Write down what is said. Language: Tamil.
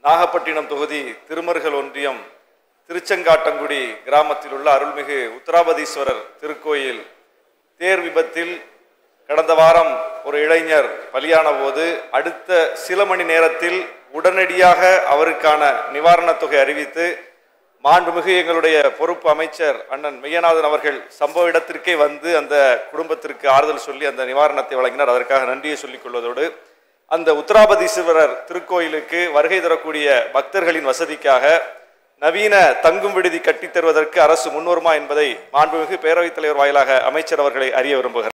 நாகப்பட்டினம் தொகுதி திருமருகல் ஒன்றியம் திருச்செங்காட்டங்குடி கிராமத்தில் உள்ள அருள்மிகு உத்தராபதீஸ்வரர் திருக்கோயில் தேர் விபத்தில் கடந்த வாரம் ஒரு இளைஞர் பலியான போது அடுத்த சில மணி நேரத்தில் உடனடியாக அவருக்கான நிவாரணத் தொகை அறிவித்து மாண்புமிகு எங்களுடைய பொறுப்பு அமைச்சர் அண்ணன் மெய்யநாதன் அவர்கள் சம்பவ இடத்திற்கே வந்து அந்த குடும்பத்திற்கு ஆறுதல் சொல்லி அந்த நிவாரணத்தை வழங்கினார் அதற்காக நன்றியை சொல்லிக் கொள்வதோடு அந்த உத்தராபதீஸ்வரர் திருக்கோயிலுக்கு வருகை தரக்கூடிய பக்தர்களின் வசதிக்காக நவீன தங்கும் விடுதி கட்டித் தருவதற்கு அரசு முன்வருமா என்பதை மாண்புமிகு பேரவைத் தலைவர் வாயிலாக அமைச்சர் அவர்களை அறிய விரும்புகிறார்